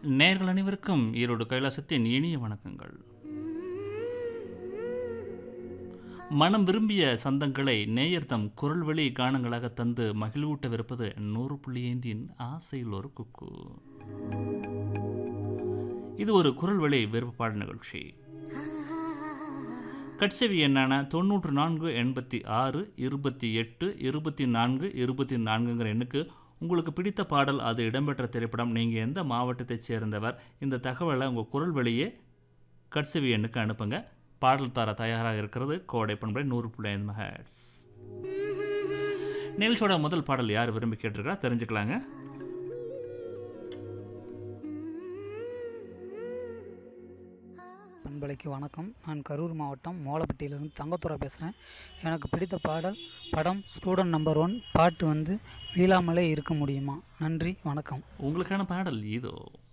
நேயர்கள் அனைவருக்கும் ஈரோடு கைலாசத்தின் இனிய வணக்கங்கள் மனம் விரும்பிய சந்தங்களை நேயர் தம் குரல் வழி கானங்களாக தந்து மகிழ்வூட்டவிருப்பது நூறு புள்ளி ஐந்தின் ஆசையில் ஒரு குக்கு இது ஒரு குரல் வழி விருப்பப்பாடு நிகழ்ச்சி கட்செவி எண்ணான தொண்ணூற்று நான்கு எண்பத்தி ஆறு இருபத்தி எட்டு இருபத்தி நான்கு இருபத்தி நான்குங்கிற எண்ணுக்கு உங்களுக்கு பிடித்த பாடல் அது இடம்பெற்ற திரைப்படம் நீங்கள் எந்த மாவட்டத்தைச் சேர்ந்தவர் இந்த தகவலை உங்கள் குரல் வழியே கட்செவி எண்ணுக்கு அனுப்புங்க பாடல் தர தயாராக இருக்கிறது கோடை பண்பை நூறு புள்ளி ஐந்து மெகாட்ஸ் நிகழ்ச்சியோட முதல் பாடல் யார் விரும்பி கேட்டிருக்கா தெரிஞ்சுக்கலாங்க பண்பலைக்கு வணக்கம் நான் கரூர் மாவட்டம் மோலப்பட்டியிலிருந்து தங்கத்துறை பேசுகிறேன் எனக்கு பிடித்த பாடல் படம் ஸ்டூடெண்ட் நம்பர் ஒன் பாட்டு வந்து வீழாமலே இருக்க முடியுமா நன்றி வணக்கம் உங்களுக்கான பாடல் இதோ